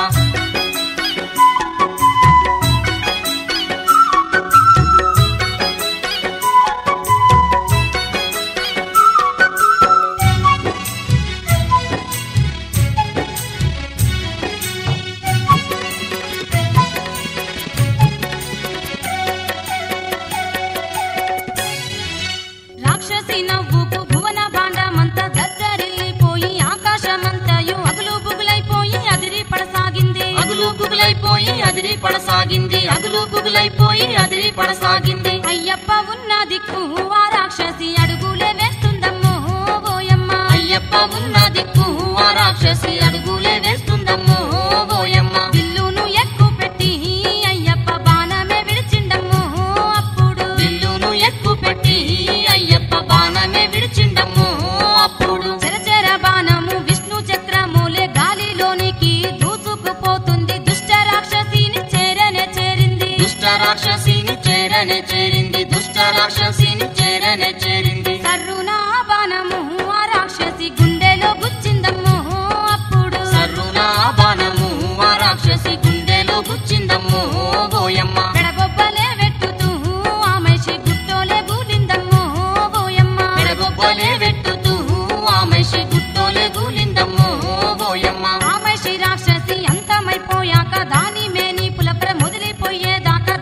రాక్షసి నవ్వుకు భువన భాండమంతా దద్దరిల్లిపోయి ఆకాశమంతయు అగులు బుగులైపోయి అదిరి పడసాగింది అగులు గుగులైపోయి అదిరి పడసాగింది అగులు గుగులైపోయి అదిరి పడసాగింది అయ్యప్ప ఉన్న దిక్కు ఆ రాక్షసి అడుగులే వేస్తుందమ్మో ఓయమ్మ అయ్యప్ప ఉన్న దిక్కు ఆ రాక్షసి అడుగులే వేస్తుందమ్ము ఓయమ్మ విల్లును ఎక్కు పెట్టి అయ్యప్ప బాణమే విడిచిండమ్మో అప్పుడు విల్లును ఎక్కు పెట్టి అయ్యప్ప బాణమే విడిచిండమ్ము అప్పుడు చెరచెర బాణము విష్ణు చక్రమూలే గాలిలోనికి దూసుకుపోతుంది దుష్ట రాక్షసిని చేరనే చేరింది దుష్ట రాక్షసిని చేరనే చేరింది దుష్ట రాక్షసిని చేరనే చేరింది సర్రున ఆ బాణము ఆ రాక్షసి గుండెలో గుచ్చిందమ్మో అప్పుడు సర్రున బాణము ఆ రాక్షసి గుండెలో గుచ్చిందమ్ము ఓయమ్మ పెడగొబ్బలే వెట్టుతూ ఆ మనిషి గుట్టోలే గూలిందమ్మో ఓయమ్మ పెడగొబ్బలే వెట్టుతూ ఆ మనిషి గుట్టోలే గూలిందమ్ము ఓయమ్మ ఆ మనిషి రాక్షసి అంతమైపోయాక దాని మేని పులప్ర ముదిరిపోయేదాకా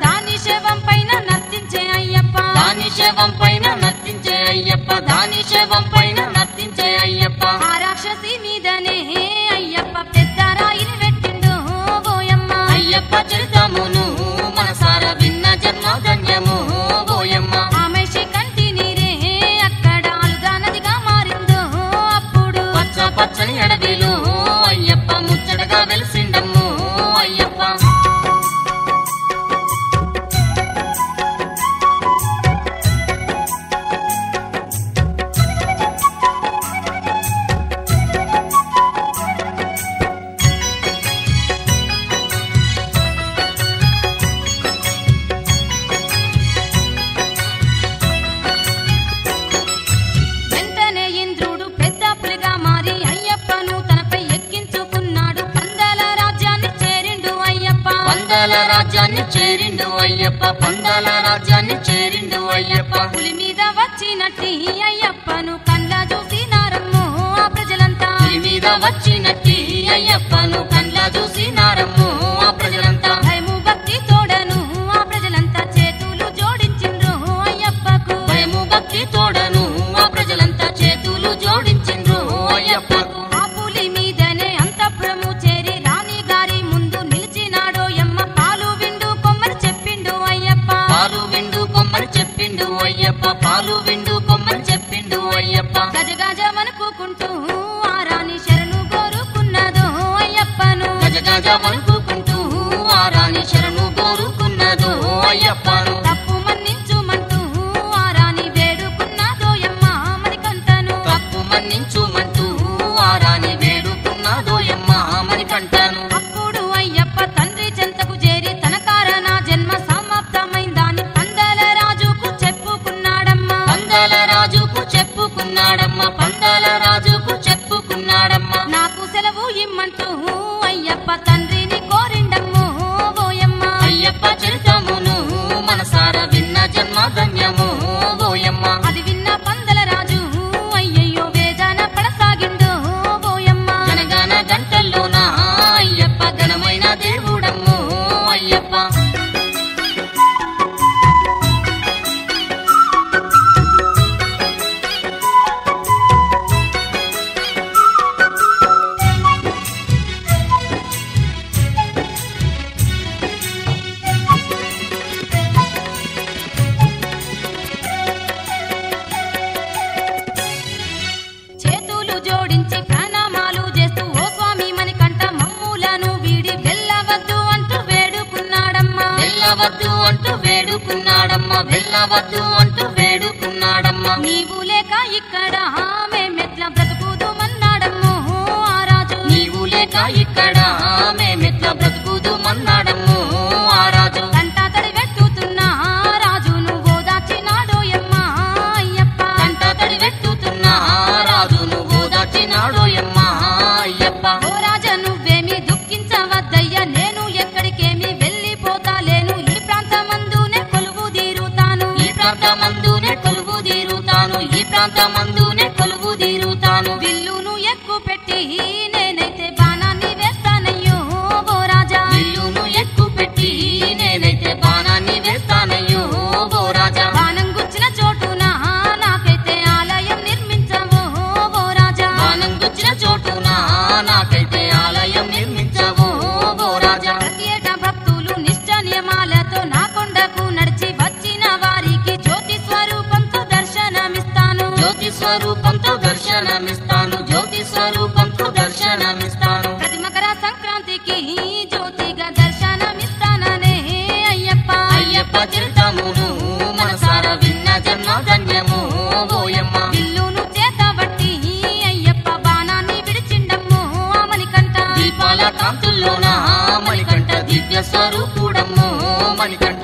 శవం పైన నర్తించే అయ్యప్ప దాని శవం పైన నర్తించే అయ్యప్ప ఆ రాక్షసి మీదనే అయ్యప్ప పెద్ద రాయిని పెట్టిండు ఓయమ్మ అయ్యప్ప చరితమును మనసార విన్న జన్మ ధన్యము ఓయమ్మ ఆమెషి కంటి నీరే అక్కడ అలుగా నదిగా మారిందో అప్పుడు పచ్చ పచ్చని అడవిలో అయ్యప్ప ముచ్చటగా వెలిసిండమ్ము అయ్యప్ప వెంటనే ఇంద్రుడు పెద్ద పులిగా మారి అయ్యప్పను తనపై ఎక్కించుకున్నాడు పందల రాజ్యాన్ని చేరిండు అయ్యప్ప పందాల రాజ్యాన్ని చేరిండు అయ్యప్ప పందాల రాజ్యాన్ని చేరిండు అయ్యప్ప పులి మీద వచ్చినట్టి అయ్యప్పను కండ్ల చూసినారమ్మో ఆ ప్రజలంతా పులి మీద వచ్చినట్టి అయ్యప్పను కండ్ల చూసి నారమ్ము ఆ ప్రజలంతా భయము భక్తి తోడను ఆ ప్రజలంతా చేతులు జోడించిండ్రు అయ్యప్పకు భయము భక్తి తోడను ఆ ప్రజలంతా చేతులు జోడించిండ్రు అయ్యప్పకు ఆ పులి మీదనే అంతఃపురము చేరి రాణి గారి ముందు నిలిచినాడో ఎమ్మ పాలు విండు కొమ్మరి చెప్పిండు అయ్యప్ప పాలు విండు కొమ్మని చెప్పిండు అయ్యప్ప పాలు విండు కొమ్మని చెప్పిండు అయ్యప్ప గజ గజమనుకుంటూ ఆ రాణి శరణు కోరుకున్నదో అయ్యప్పను గజ గజ వణుకుంటూ ఆ రాణి శరణు కోరుకున్నదో అయ్యప్పను తప్పు మన్నించుమంటూ ఆ రాణి వేడుకున్నదో ఎమ్మ మణికంఠను తప్పు మన్నించుమంటూ ఆ రాణి వేడుకున్నదోయమ్మ మణికంఠను అప్పుడు అయ్యప్ప తండ్రి చెంతకు చేరి తన కారణ జన్మ సమాప్తమైందాని పందల రాజుకు చెప్పుకున్నాడమ్మా పందాల రాజుకు చెప్పుకున్నాడమ్మ పందాల రాజుకు చెప్పుకున్నాడమ్మ నాకు సెలవు ఇమ్మంటూ అయ్యప్ప తండ్రిని కోరిండమ్ము ఓయమ్మ అయ్యప్ప చరితమును మనసార విన్న జన్మ ధన్యము ఓయమ్మ అది విన్న పందల రాజు అయ్యయ్యో వేదన పడసాగిండు ఓయమ్మ గనగన గంటల్లోన అయ్యప్ప ఘనమైన దేవుడమ్ము అయ్యప్ప చేతులు జోడించి ప్రణామాలు చేస్తూ ఓ స్వామి మణికంఠ మమ్ములను వీడి వెళ్ళవద్దు అంటూ వేడుకున్నాడమ్మా వెళ్ళవద్దు అంటూ వేడుకున్నాడమ్మ వెళ్ళవద్దు అంటూ వేడుకున్నాడమ్మ నీవు లేక ఇక్కడ మేమెట్ల బ్రతుకుదుమన్నాడమ్మో ఆ రాజు నీవు లేక ఇక్కడ మేమెట్లా బ్రతుకుదు మన్నాడమ్ము ఆ రాజు కంట తడి వెట్టుతున్నా రాజును ఓదార్చినాడో ఎమ్మా అయ్యప్ప కంట తడి వెట్టుతున్నా రాజు నువ్వు దాచినాడోయమ్మ అయ్యప్ప ఓ రాజా నువ్వేమి దుఃఖించవద్దయ్యా నేను ఎక్కడికేమి వెళ్ళిపోతాలేను ఈ ప్రాంతమందునే కొలువు తీరుతాను ఈ ప్రాంతమందునే కొలువు తీరుతాను ఈ ప్రాంతమందునే కొలువు తీరుతాను విల్లును ఎక్కువ పెట్టి నేనైతే బాణాన్ని వేస్తానయ్యో ఓ రాజా విల్లును ఎక్కువ పెట్టి నేనైతే బాణాన్ని వేస్తానయ్యో ఓ రాజా బాణం గుచ్చిన చోటున నాకైతే ఆలయం నిర్మించవో ఓ రాజా బాణం గుచ్చిన చోటున నాకైతే ఆలయం నిర్మించవు ఓ రాజా ప్రతి ఏటా భక్తులు నిష్ట నియమాలతో నా కొండకు నడిచి వచ్చిన వారికి జ్యోతి స్వరూపంతో దర్శనమిస్తాను జ్యోతి స్వరూపంతో దర్శనమిస్తాను జ్యోతి స్వరూపంతో దర్శనమిస్తాను ప్రతి మకర సంక్రాంతికి జ్యోతిగా దర్శనమిస్తాననే అయ్యప్ప అయ్యప్ప చరితమును మనసార విన్న జన్మ ధన్యము ఓయమ్మ విల్లును చేతబట్టి అయ్యప్ప బాణాన్ని విడిచిండమ్ము ఆమనికంట దీపాల కాంతుల్లోన మణికంఠ దివ్య స్వరూపుడమ్ము మణికంఠ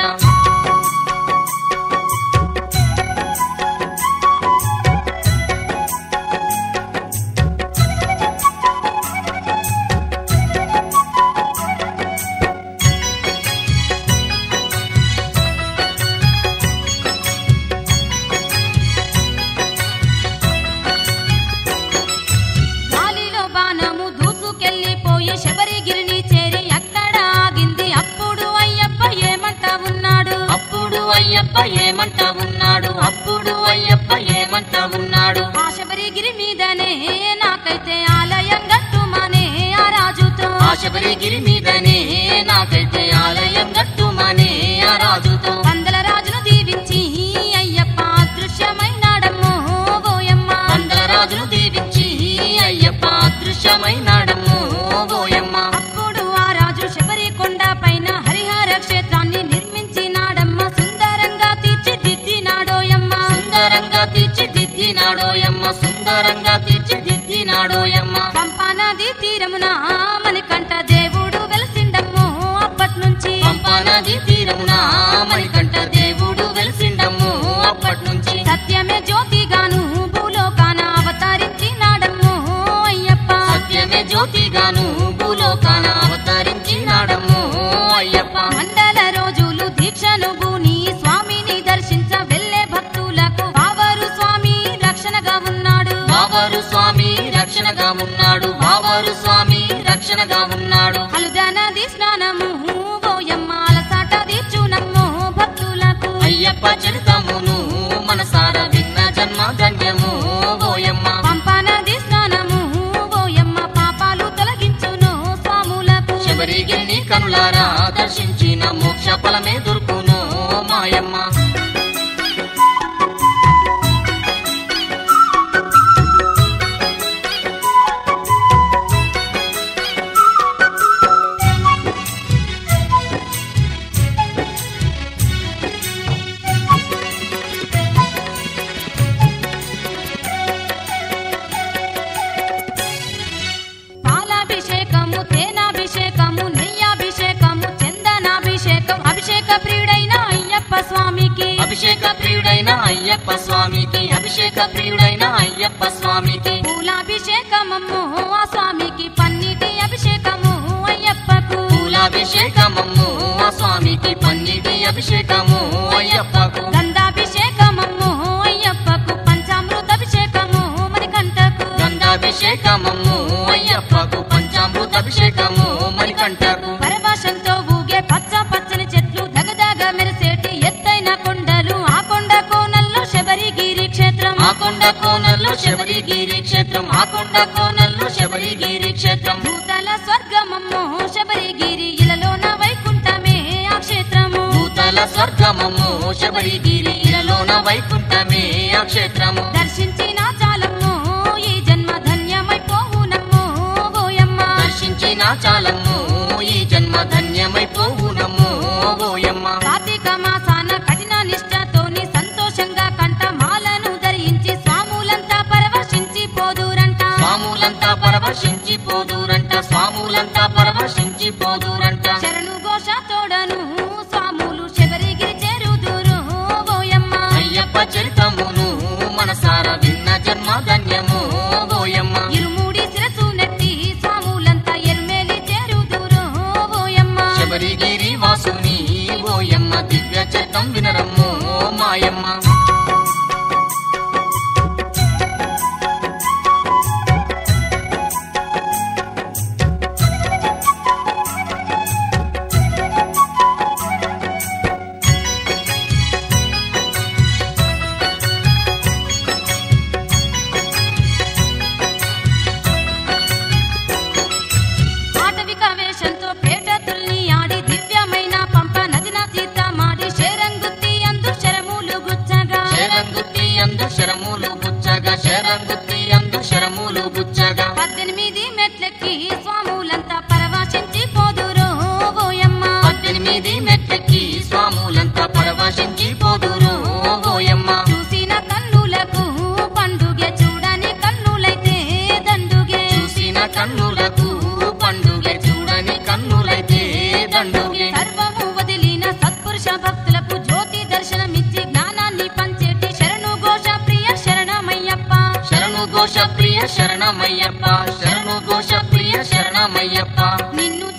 శబరిగిరి మీదనే నాకైతే ఆలయం గట్టుమనే ఆ రాజుతో ఆ శబరిగిరి మీదనే నాకైతే ఆలయం గట్టుమనే ఆ రాజుతో వందల రాజును దీవించి అయ్యప్ప అదృశ్యమైనాడమ్మో ఓయమ్మ వందల రాజును దీవించి అయ్యప్ప అదృశ్యమైనాడమ్ము ఓయమ్మ అప్పుడు ఆ రాజు శబరి కొండ పైన హరిహర క్షేత్రాన్ని నిర్మించినాడమ్మ సుందరంగా తీర్చిదిద్దినాడోయమ్మ సుందరంగా తీర్చిదిద్దినాడోయమ్మ సుందరంగా తీర్చిదిద్దినాడోయమ్మ పంపా నది తీరమున మణికంఠ దేవుడు వెలసిండమ్మో అప్పటి నుంచి పంపా నది తీరమున మణికంఠ దేవుడు వెలిసిండమ్ము అప్పటి నుంచి సత్యమే జ్యోతిగాను భూలోకాన అవతరించినాడమ్మో అయ్యప్ప సత్యమే జ్యోతిగాను భూలోకాన అవతరించినాడమ్ము అయ్యప్ప మండల రోజులు దీక్షను భూని స్వామిని దర్శించ వెళ్ళే భక్తులకు వావరు స్వామి రక్షణగా ఉన్నాడు బాబారు స్వామి రక్షణగా ఉన్నాడు బాబారు స్వామి రక్షణగా ఉన్నాడు అలుదా నది స్నానము ఓయమ్మ అలసాట తీర్చునమ్మో భక్తులకు అయ్యప్ప చరితమును మనసార విన్న జన్మ ధన్యము ఓయమ్మ పంపా నది స్నానము ఓయమ్మ పాపాలు తొలగించును స్వాములకు శబరిగిరిని కనులారా దర్శించిన మోక్ష ఫలమే దొరుకును మాయమ్మ పాలాభిషేకము తేనాభిషేకము నెయ్యాభిషేకము చందనాభిషేకం అభిషేక ప్రియుడైన అయ్యప్ప స్వామికి అభిషేక ప్రియుడైన అయ్యప్ప స్వామికి అభిషేక ప్రియుడైన అయ్యప్ప స్వామికి పూలాభిషేకమమ్ము ఆ స్వామికి పన్నీటి అభిషేకము అయ్యప్పకు పూలాభిషేకమమ్ము ఆ స్వామికి పన్నిటి అభిషేకము అయ్యప్పకు గంధాభిషేకమమ్ము అయ్యప్పకు పంచామృత అభిషేకము మణికంఠకు గంధాభిషేకమమ్ము అయ్యప్పకు పంచామృత అభిషేకము మణికంఠకు పరవశంతో ఊగే పచ్చ పచ్చని చెట్లు దగదగ మెరిసేటి ఎత్తైన కొండలు ఆ కొండ కోనల్లో శబరిగిరి క్షేత్రం ఆ కొండ కోనల్లో శబరిగిరి క్షేత్రం ఆ కొండ కోనల్లో శబరిగిరి క్షేత్రం భూతల స్వర్గమమ్మో శబరిగిరి ఇలలోన వైకుంఠమే ఆ క్షేత్రము భూతల స్వర్గమమ్ము శబరిగిరి ఇలలోన వైకుంఠమే ఆ క్షేత్రము దర్శించిన చాలమ్మో ఈ జన్మ ధన్యమైపోవునమ్మో ఓయమ్మ దర్శించిన చాలమ్ము ఈ జన్మ ధన్యమైపోవునమ్ము ఓయమ్మ కార్తీక మాసాన కఠిన నిష్ఠతోని సంతోషంగా కంఠమాలను ధరించి స్వాములంతా పరవశించి పోదురంట స్వాములంతా పరవశించి పోదురంట స్వాములంతా పరవశించి పోదురంట శరణు ఘోష తోడను స్వాములు శబరిగిరి చేరుదురు ఓయమ్మ అయ్యప్ప చరితమును మనసార విన్న జన్మ ధన్యము ఓయమ్మ ఇరుముడి శిరసు నెట్టి స్వాములంతా ఎరుమేలి చేరుదురు ఓయమ్మ శబరిగిరి వాసుని ఓయమ్మ దివ్య చరితం వినరమ్ము మాయమ్మ ఆటవిక వేషంతో పేటతుల్ని ఆడి దివ్యమైన పంప నదిన తీర్థమాడి శరంగుత్తి అందు శరములు గుచ్చగా శరంగుత్తి అందు శరములు గుచ్చగా శరంగుత్తి అందు శరములు గుచ్చగా పద్దెనిమిది మెట్లెక్కి స్వాములంతా పరవశించి పోదురు ఓయమ్మ పద్దెనిమిది మెట్లెక్కి స్వాములంతా పరవశించి పోదురు ఓయమ్మ చూసిన కన్నులకు పండుగ చూడని కన్నులైతే దండుగే చూసిన కన్నులకు పండుగ చూడని కన్నులైతే దండుగే సర్వము వదిలిన సత్పురుష భక్తులకు జ్యోతి దర్శనమిచ్చి జ్ఞానాన్ని పంచేటి శరణు ఘోష ప్రియ శరణమయ్యప్ప శరణు ఘోష ప్రియ శరణమయ్యప్ప శరణు ఘోష ప్రియ శరణమయ్యప్ప నిన్ను